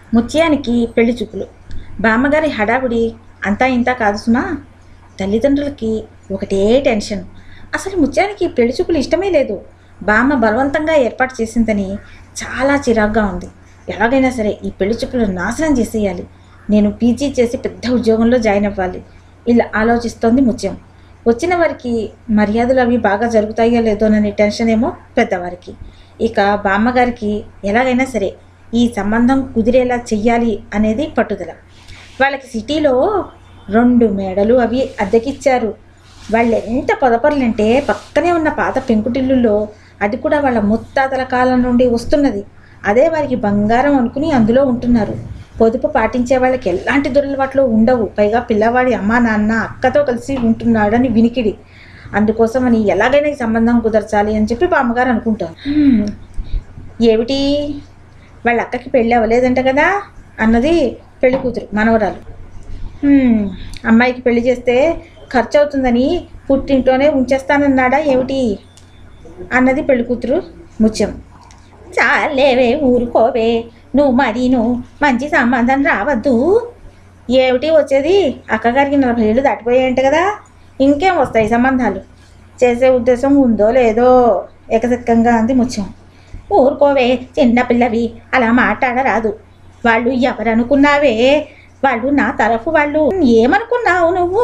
ముత్యానికి పెళ్లి చూపులు బామ్మగారి హడావుడి అంతా ఇంతా కాదు సుమా తల్లిదండ్రులకి ఒకటే టెన్షన్ అసలు ముత్యానికి పెళ్లి చూపులు ఇష్టమే లేదు బామ్మ బలవంతంగా ఏర్పాటు చేసిందని చాలా చిరాగ్గా ఉంది ఎలాగైనా సరే ఈ పెళ్లి చూపులు నాశనం చేసేయాలి నేను పీజీ చేసి పెద్ద ఉద్యోగంలో జాయిన్ అవ్వాలి ఇలా ఆలోచిస్తోంది ముత్యం వచ్చిన వారికి మర్యాదలు అవి బాగా జరుగుతాయో లేదోననే టెన్షన్ ఏమో పెద్దవారికి ఇక బామ్మగారికి ఎలాగైనా సరే ఈ సంబంధం కుదిరేలా చెయ్యాలి అనేది పట్టుదల వాళ్ళకి సిటీలో రెండు మేడలు అవి అద్దెకిచ్చారు వాళ్ళు ఎంత పొదపర్లంటే పక్కనే ఉన్న పాత పెంకుటిల్లులో అది కూడా వాళ్ళ ముత్తాతల కాలం నుండి వస్తున్నది అదే వారికి బంగారం అనుకుని అందులో ఉంటున్నారు పొదుపు పాటించే వాళ్ళకి ఎలాంటి దురలవాట్లు ఉండవు పైగా పిల్లవాడి అమ్మా నాన్న అక్కతో కలిసి ఉంటున్నాడని వినికిడి అందుకోసమని ఎలాగైనా ఈ సంబంధం కుదర్చాలి అని చెప్పి బామ్మగారు అనుకుంటారు "హ్మ్, ఏమిటి వాళ్ళ అక్కకి పెళ్ళి అవ్వలేదంట కదా అన్నది పెళ్లి కూతురు మనవరాలు "హ్మ్, అమ్మాయికి పెళ్లి చేస్తే ఖర్చు అవుతుందని పుట్టింట్లోనే ఉంచేస్తానన్నాడా ఏమిటి అన్నది పెళ్లి కూతురు ముత్యం చాలేవే ఊరుకోవే నువ్వు మరీను మంచి సంబంధం రావద్దు ఏమిటి వచ్చేది అక్కగారికి నలభై ఏళ్ళు దాటిపోయాయంట కదా ఇంకేం వస్తాయి సంబంధాలు చేసే ఉద్దేశం ఉందో లేదో ఎకసెక్కంగా అంది ముత్యం ఊరుకోవే చిన్నపిల్లవి అలా మాట్లాడరాదు వాళ్ళు ఎవరనుకున్నావే వాళ్ళు నా తరఫు వాళ్ళు ఏమనుకున్నావు నువ్వు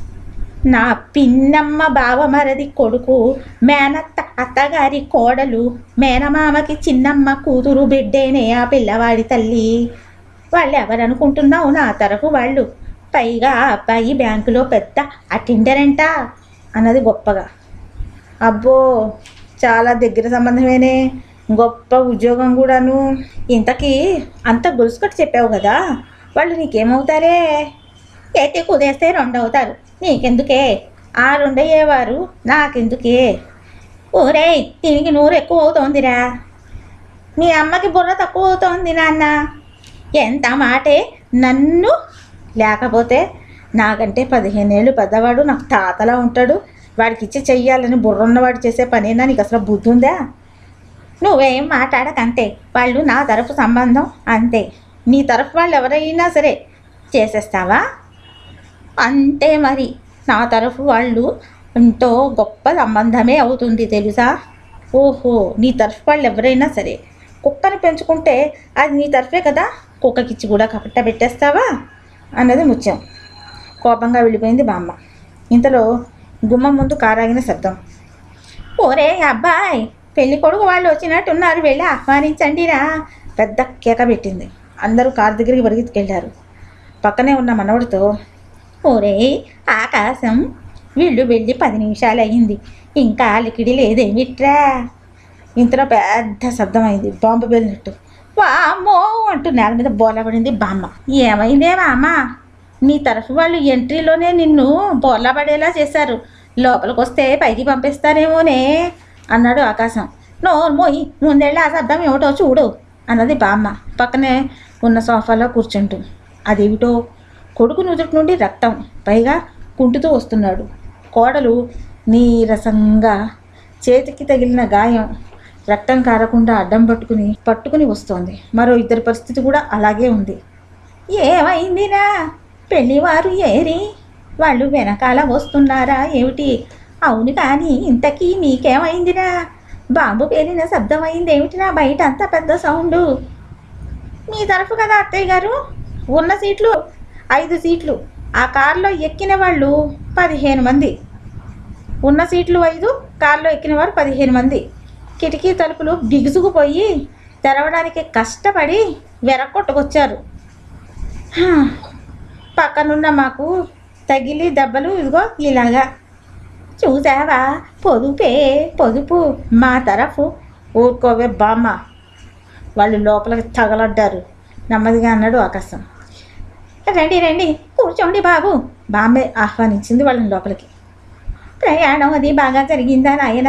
నా పిన్నమ్మ బావమరది కొడుకు మేనత్త అత్తగారి కోడలు మేనమామకి చిన్నమ్మ కూతురు బిడ్డేనే ఆ పిల్లవాడి తల్లి వాళ్ళు ఎవరనుకుంటున్నావు నా తరఫు వాళ్ళు పైగా ఆ అబ్బాయి బ్యాంకులో పెద్ద అటెండర్ అంట అన్నది గొప్పగా అబ్బో చాలా దగ్గర సంబంధమేనే గొప్ప ఉద్యోగం కూడాను ఇంతకీ అంత గొలుసుకట్టు చెప్పావు కదా వాళ్ళు నీకేమవుతారే ఎత్తి కుదేస్తే రెండు అవుతారు నీకెందుకే ఆ రెండయ్యేవారు నాకెందుకే ఓరేయ్ దీనికి నూరు ఎక్కువ అవుతోందిరా మీ అమ్మకి బుర్ర తక్కువ అవుతోంది నాన్న ఎంత మాటే నన్ను లేకపోతే నాకంటే పదిహేనేళ్ళు పెద్దవాడు నాకు తాతలా ఉంటాడు వాడికి ఇచ్చి చెయ్యాలని బుర్రున్నవాడు చేసే పనేనా నీకు అసలు బుద్ధి ఉందా నువ్వేం మాట్లాడకంతే వాళ్ళు నా తరఫు సంబంధం అంతే నీ తరఫు వాళ్ళు ఎవరైనా సరే చేసేస్తావా అంతే మరి నా తరఫు వాళ్ళు ఎంతో గొప్ప సంబంధమే అవుతుంది తెలుసా ఓహో నీ తరఫు వాళ్ళు ఎవరైనా సరే కుక్కని పెంచుకుంటే అది నీ తరఫే కదా కుక్కకిచ్చి కూడా కపట్ట పెట్టేస్తావా అన్నది ముత్యం కోపంగా వెళ్ళిపోయింది బామ్మ ఇంతలో గుమ్మం ముందు కారాగిన శబ్దం ఓరే అబ్బాయ్ పెళ్లి కొడుకు వాళ్ళు వచ్చినట్టున్నారు వెళ్ళి ఆహ్వానించండిరా పెద్ద కేక పెట్టింది అందరూ కారు దగ్గరికి పరిగెత్తుకెళ్ళారు పక్కనే ఉన్న మనవడితో ఓరే ఆకాశం వీళ్ళు వెళ్ళి పది నిమిషాలు అయ్యింది ఇంకా లికిడి లేదేమిట్రా ఇంతలో పెద్ద శబ్దం అయింది బాంబు వెళ్ళినట్టు వామ్మో అంటూ నేల మీద బోర్లా బామ్మ ఏమైందే బామ్మ నీ తరఫు వాళ్ళు ఎంట్రీలోనే నిన్ను బోర్లా పడేలా చేశారు లోపలికి వస్తే పైకి పంపిస్తారేమోనే అన్నాడు ఆకాశం నోరు మోయి ముందెళ్ళి ఆ శబ్దం ఏమిటో చూడు అన్నది బామ్మ పక్కనే ఉన్న సోఫాలో కూర్చుంటూ అదేమిటో కొడుకు నుదుటి నుండి రక్తం పైగా కుంటుతూ వస్తున్నాడు కోడలు నీరసంగా చేతికి తగిలిన గాయం రక్తం కారకుండా అడ్డం పట్టుకుని పట్టుకుని వస్తోంది మరో ఇద్దరి పరిస్థితి కూడా అలాగే ఉంది ఏమైందిరా పెళ్లివారు ఏరి వాళ్ళు వెనకాల వస్తున్నారా ఏమిటి అవును కానీ ఇంతకీ మీకేమైందిరా బాంబు పేలిన శబ్దం అయింది ఏమిటిరా బయట అంత పెద్ద సౌండు మీ తరఫు కదా అత్తయ్య గారు ఉన్న సీట్లు ఐదు సీట్లు ఆ కారులో ఎక్కిన వాళ్ళు పదిహేను మంది ఉన్న సీట్లు ఐదు కారులో ఎక్కిన వారు పదిహేను మంది కిటికీ తలుపులు బిగుసుకుపోయి తెరవడానికి కష్టపడి వెరక్కొట్టుకొచ్చారు హా, పక్కనున్న మాకు తగిలి దెబ్బలు ఇదిగో ఇలాగా చూసావా పొదుపే పొదుపు మా తరఫు ఊరుకోవే బామ్మ వాళ్ళు లోపలికి తగలడ్డారు నెమ్మదిగా అన్నాడు ఆకాశం రండి రండి కూర్చోండి బాబు బాంబే ఆహ్వానించింది వాళ్ళని లోపలికి ప్రయాణం అది బాగా జరిగిందా నాయన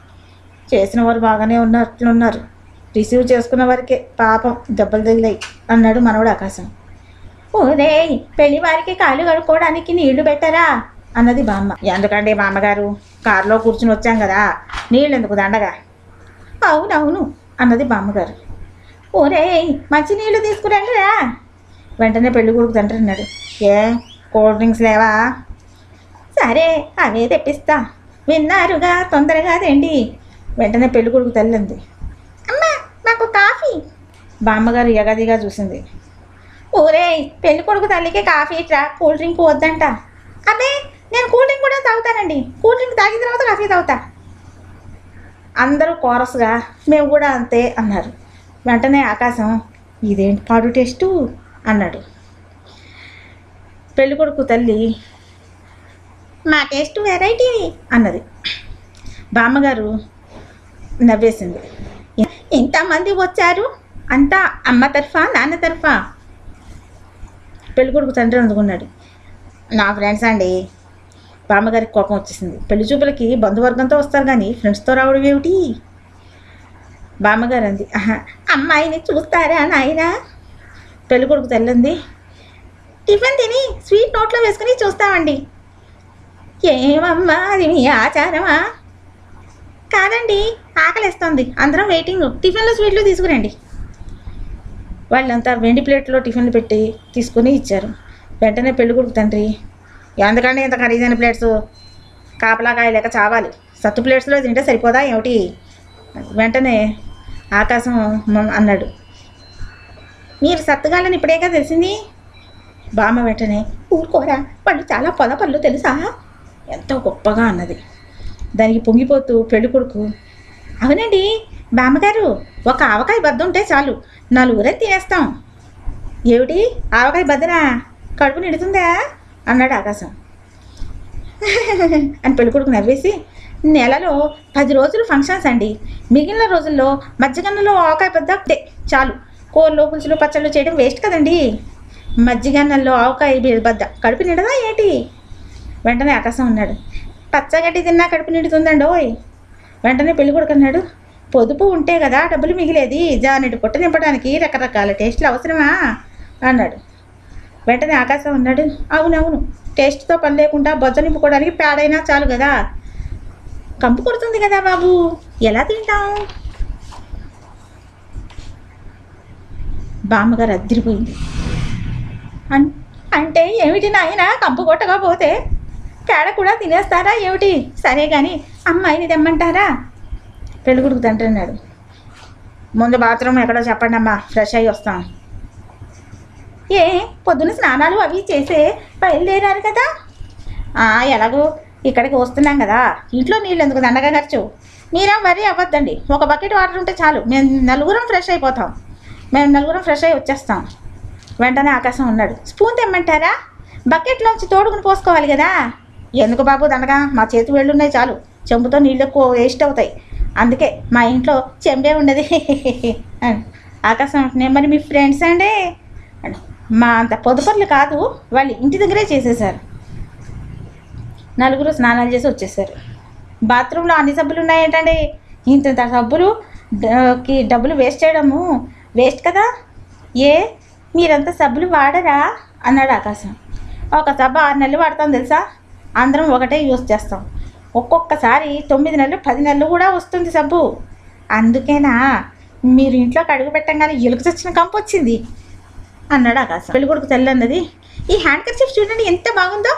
చేసిన వారు బాగానే ఉన్నట్లున్నారు రిసీవ్ చేసుకున్న వారికే పాపం దెబ్బలు తగిలాయి అన్నాడు మనవడు ఆకాశం ఓరే పెళ్లి వారికి కాళ్ళు కడుక్కోవడానికి నీళ్లు పెట్టరా అన్నది బామ్మ ఎందుకండి బామ్మగారు కారులో కూర్చుని వచ్చాం కదా నీళ్ళు ఎందుకు దండగా అవునవును అన్నది బామ్మగారు ఓరేయ్ మంచినీళ్ళు తీసుకురండిరా వెంటనే పెళ్లి కొడుకు తండ్రి అన్నాడు ఏ కూల్ డ్రింక్స్ లేవా సరే అవే తెప్పిస్తా విన్నారుగా తొందరగా రండి వెంటనే పెళ్లి కొడుకు తల్లి అంది అమ్మ నాకు కాఫీ బామ్మగారు ఎగదిగా చూసింది ఊరేయ్ పెళ్లి కొడుకు తల్లికి కాఫీ ఇట్రా కూల్ డ్రింక్ వద్దంట అబ్బే నేను కూల్ డ్రింక్ కూడా తాగుతానండి కూల్ డ్రింక్ తాగిన తర్వాత కాఫీ తాగుతా అందరూ కోరస్గా మేము కూడా అంతే అన్నారు వెంటనే ఆకాశం ఇదేంటి పాడు టెస్టు అన్నాడు పెళ్లి కొడుకు తల్లి మా టేస్ట్ వెరైటీ అన్నది బామ్మగారు నవ్వేసింది ఇంతమంది వచ్చారు అంతా అమ్మ తరఫా నాన్న తరఫా పెళ్లి కొడుకు తండ్రి అందుకున్నాడు నా ఫ్రెండ్స్ అండి బామ్మగారికి కోపం వచ్చేసింది పెళ్లి చూపులకి బంధువర్గంతో వస్తారు కానీ ఫ్రెండ్స్తో రావడం ఏమిటి బామ్మగారు అంది "ఆహా, అమ్మాయిని చూస్తారా నాయనా పెళ్లి కొడుకు తెల్లంది టిఫిన్ తిని స్వీట్ నోట్లో వేసుకుని చూస్తామండి ఏమమ్మా అది మీ ఆచారమా కాదండి ఆకలిస్తుంది అందరం వెయిటింగ్ టిఫిన్లు స్వీట్లు తీసుకురండి వాళ్ళంతా వెండి ప్లేట్లో టిఫిన్లు పెట్టి తీసుకుని ఇచ్చారు వెంటనే పెళ్లి కొడుకు తండ్రి ఎందుకంటే ఇంత ఖరీదైన ప్లేట్స్ కాపలాకాయ లేక చావాలి సత్తు ప్లేట్స్లో తింటే సరిపోదా ఏమిటి వెంటనే ఆకాశం మ- అన్నాడు మీరు సత్తుగాలని ఇప్పుడేగా తెలిసింది బామ్మ వెంటనే ఊరుకోరా వాళ్ళు చాలా పొద పళ్ళు తెలుసా ఎంతో గొప్పగా అన్నది దానికి పొంగిపోతూ పెళ్లి కొడుకు అవునండి బామ్మగారు ఒక ఆవకాయ బద్ద ఉంటే చాలు నలుగురే తినేస్తాం ఏమిటి ఆవకాయ బద్దరా కడుపు నిడుతుందా అన్నాడు ఆకాశం అని పెళ్ళికొడుకు నవ్వేసి నెలలో పది రోజులు ఫంక్షన్స్ అండి మిగిలిన రోజుల్లో మజ్జిగన్నలో ఆవకాయ బద్ద ఉంటే చాలు కూరలు పులుసులు పచ్చళ్ళు చేయడం వేస్ట్ కదండి మజ్జిగన్నంలో ఆవకాయ బి- బద్ద కడుపు నిండదా ఏంటి వెంటనే ఆకాశం ఉన్నాడు పచ్చగడ్డి తిన్నా కడుపు నిండుతుందండి ఓయ్ వెంటనే పెళ్లి కొడుకు అన్నాడు పొదుపు ఉంటే కదా డబ్బులు మిగిలేది జానెడు పొట్ట నింపడానికి రకరకాల టేస్ట్లు అవసరమా అన్నాడు వెంటనే ఆకాశం అన్నాడు అవునవును టేస్ట్తో పని లేకుండా బొజ్జ నింపుకోవడానికి పేడైనా చాలు కదా కంపు కొడుతుంది కదా బాబు ఎలా తింటాం బామ్మగారు అద్దరిపోయింది అన్- అంటే ఏమిటి నాయన కంపు కొట్టకపోతే పేడ కూడా తినేస్తారా ఏమిటి సరే కానీ అమ్మాయిని తెమ్మంటారా పెళ్ళికొడుకు తండ్రి అన్నాడు ముందు బాత్రూమ్ ఎక్కడో చెప్పండి అమ్మా ఫ్రెష్ అయ్యి వస్తాం ఏ పొద్దున స్నానాలు అవి చేసే బయలుదేరారు కదా ఆ, ఎలాగో ఇక్కడికి వస్తున్నాం కదా ఇంట్లో నీళ్ళు ఎందుకు దండగా ఖర్చు మీరేం వరి అవ్వద్దండి ఒక బకెట్ వాటర్ ఉంటే చాలు మేము నలుగురం ఫ్రెష్ అయిపోతాం మేము నలుగురం ఫ్రెష్ అయ్యి వచ్చేస్తాం వెంటనే ఆకాశం ఉన్నాడు స్పూన్ తెమ్మంటారా బకెట్లోంచి తోడుకుని పోసుకోవాలి కదా ఎందుకు బాబు దండగా మా చేతి వేళ్ళు ఉన్నాయి చాలు చెంబుతో నీళ్ళు ఎక్కువ వేస్ట్ అవుతాయి అందుకే మా ఇంట్లో చెంబే ఉండదు అని ఆకాశం అంటున్నాయి మరి మీ ఫ్రెండ్స్ అండి అని. మా అంత పొదుపర్లు కాదు వాళ్ళు ఇంటి దగ్గరే చేసేసారు నలుగురు స్నానాలు చేసి వచ్చేసారు బాత్రూంలో అన్ని సబ్బులు ఉన్నాయేంటండి ఇంత ఇంత సబ్బులు డ- కి డబ్బులు వేస్ట్ చేయడము వేస్ట్ కదా ఏ మీరంతా సబ్బులు వాడరా అన్నాడు ఆకాశం ఒక సబ్బు ఆరు నెలలు వాడతాం తెలుసా అందరం ఒకటే యూస్ చేస్తాం ఒక్కొక్కసారి తొమ్మిది నెలలు పది నెలలు కూడా వస్తుంది సబ్బు అందుకేనా మీరు ఇంట్లోకి అడుగు పెట్టంగానే ఎలుక చచ్చిన కంపు వచ్చింది అన్నాడు ఆకాశం పెళ్లి కొడుకు తెల్ల అన్నది ఈ హ్యాండ్ కర్చీఫ్ చూడండి ఎంత బాగుందో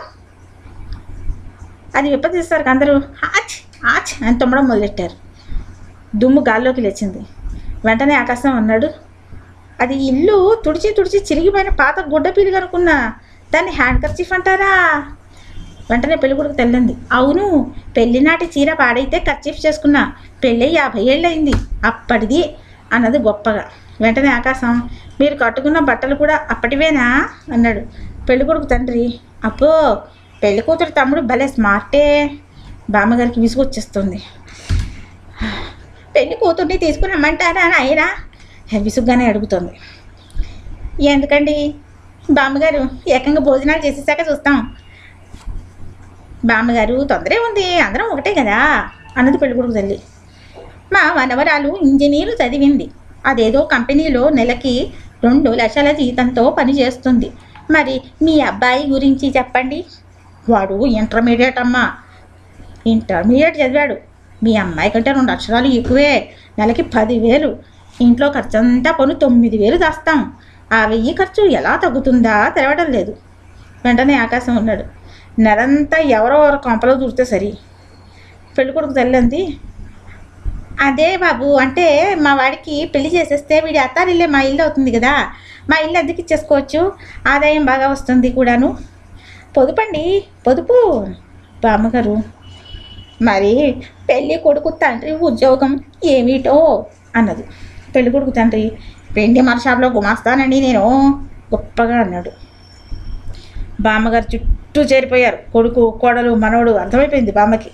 అది విప్పదీస్తారు అందరూ ఆచ్ ఆచ్ అని తుమ్మడం మొదలెట్టారు దుమ్ము గాల్లోకి లేచింది వెంటనే ఆకాశం అన్నాడు అది ఇల్లు తుడిచి తుడిచి చిరిగిపోయిన పాత గుడ్డ పీలిగా అనుకున్నా దాన్ని హ్యాండ్ కర్చీఫ్ అంటారా వెంటనే పెళ్లి కొడుకు తెల్లింది అవును పెళ్లినాటి చీర పాడైతే కర్చీఫ్ చేసుకున్నా పెళ్ళి యాభై ఏళ్ళు అయింది అప్పటిది అన్నది గొప్పగా వెంటనే ఆకాశం మీరు కట్టుకున్న బట్టలు కూడా అప్పటివేనా అన్నాడు పెళ్లి కొడుకు తండ్రి అప్పో పెళ్లి కూతురు తమ్ముడు భలే స్మార్టే బామ్మగారికి విసుగు వచ్చేస్తుంది పెళ్లి కూతుర్ని తీసుకుని రమ్మంటారా నాయనా విసుగ్గానే అడుగుతుంది ఎందుకండి బామ్మగారు ఏకంగా భోజనాలు చేసేసాక చూస్తాం బామ్మగారు తొందరే ఉంది అందరం ఒకటే కదా అన్నది పెళ్ళికొడుకు తల్లి మా మనవరాలు ఇంజనీరు చదివింది అదేదో కంపెనీలో నెలకి రెండు లక్షల జీతంతో పనిచేస్తుంది మరి మీ అబ్బాయి గురించి చెప్పండి వాడు ఇంటర్మీడియట్ అమ్మా ఇంటర్మీడియట్ చదివాడు మీ అమ్మాయి కంటే రెండు అక్షరాలు ఎక్కువే నెలకి పదివేలు ఇంట్లో ఖర్చు అంతా పను తొమ్మిది వేలు దాస్తాం ఆ వెయ్యి ఖర్చు ఎలా తగ్గుతుందా తెరవడం లేదు వెంటనే ఆకాశం ఉన్నాడు నెలంతా ఎవరో ఎవరో కొంపలో దూరితే సరి పెళ్ళికొడుకు తల్లి అంది అదే బాబు అంటే మా వాడికి పెళ్లి చేసేస్తే వీడి అత్తారిల్లే మా ఇల్లు అవుతుంది కదా మా ఇల్లు అద్దెకి ఇచ్చేసుకోవచ్చు ఆదాయం బాగా వస్తుంది కూడాను పొదుపండి పొదుపు బామ్మగారు మరి పెళ్ళి కొడుకు తండ్రి ఉద్యోగం ఏమిటో అన్నది పెళ్లి కొడుకు తండ్రి వెండి మన షాప్లో గుమాస్తానండి నేను గొప్పగా అన్నాడు బామ్మగారు చుట్టూ చేరిపోయారు కొడుకు కోడలు మనవడు అర్థమైపోయింది బామ్మకి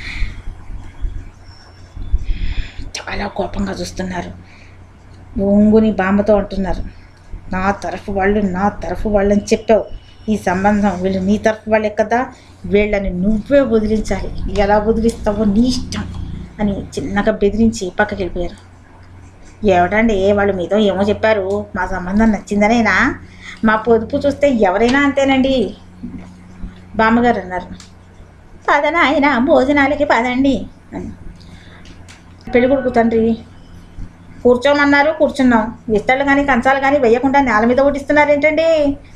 చాలా కోపంగా చూస్తున్నారు ఒంగుని బామ్మతో అంటున్నారు నా తరఫు వాళ్ళు నా తరఫు వాళ్ళని చెప్పావు ఈ సంబంధం వీళ్ళు నీ తరఫు వాళ్ళే కదా వీళ్ళని నువ్వే వదిలించాలి ఎలా వదిలిస్తావో నీ ఇష్టం అని చిన్నగా బెదిరించి పక్కకి వెళ్ళిపోయారు ఏమిటండి వాళ్ళు మీతో ఏమో చెప్పారు మా సంబంధం నచ్చిందనేనా మా పొదుపు చూస్తే ఎవరైనా అంతేనండి బామ్మగారు అన్నారు పదన ఆయన భోజనాలకి పదండి అని పెళ్ళికొడుకు తండ్రి కూర్చోమన్నారు కూర్చున్నాం విస్తళ్ళు కానీ కంచాలు కానీ వేయకుండా నేల మీద ఓటిస్తున్నారు ఏంటండి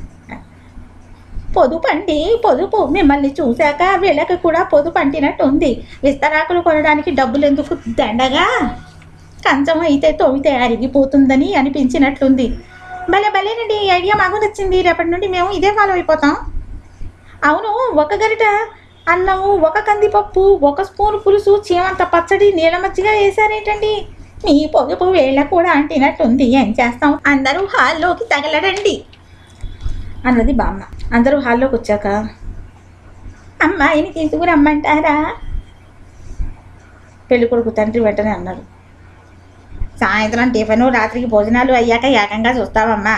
పొదుపు అండి పొదుపు మిమ్మల్ని చూశాక వీళ్ళకి కూడా పొదుపు అంటినట్టు ఉంది విస్తరాకులు కొనడానికి డబ్బులు ఎందుకు దండగా కంచం అయితే తోమితే అరిగిపోతుందని అనిపించినట్లుంది భలే భలేనండి ఈ ఐడియా మాకు నచ్చింది రేపటి నుండి మేము ఇదే ఫాలో అయిపోతాం అవును ఒక గరిట అన్నము ఒక కందిపప్పు ఒక స్పూన్ పులుసు చీమంత పచ్చడి నీలమచ్చిగా వేశారేంటండి మీ పొదుపు వేళ్ళ కూడా అంటినట్టుంది ఏం చేస్తాం అందరూ హాల్లోకి తగలడండి అన్నది బామ్మ అందరూ హాల్లోకి వచ్చాక అమ్మాయిని తీసుకురమ్మంటారా పెళ్ళికొడుకు తండ్రి వెంటనే అన్నాడు సాయంత్రం టిఫను రాత్రికి భోజనాలు అయ్యాక ఏకంగా చూస్తావమ్మా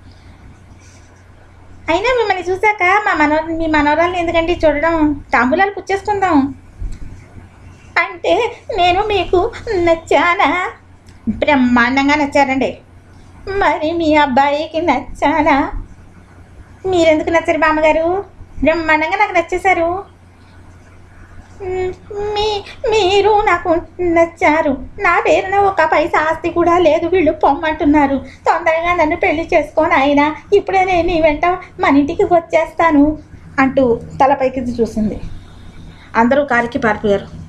అయినా మిమ్మల్ని చూశాక మా మనో మీ మనోరాల్ని ఎందుకంటే చూడడం తాంబూలాలు పుచ్చేసుకుందాం అంటే నేను మీకు నచ్చానా బ్రహ్మాండంగా నచ్చారండి మరి మీ అబ్బాయికి నచ్చానా మీరెందుకు నచ్చారు బామ్మగారు బ్రహ్మాండంగా నాకు నచ్చేశారు మ్, మీ మీరు నాకు నచ్చారు నా పేరున ఒక పైసా ఆస్తి కూడా లేదు వీళ్ళు పొమ్మంటున్నారు తొందరగా నన్ను పెళ్లి చేసుకొని అయినా ఇప్పుడే నేను నీ వెంట మన ఇంటికి వచ్చేస్తాను అంటూ తలపైకి చూసింది అందరూ కారికి పారిపోయారు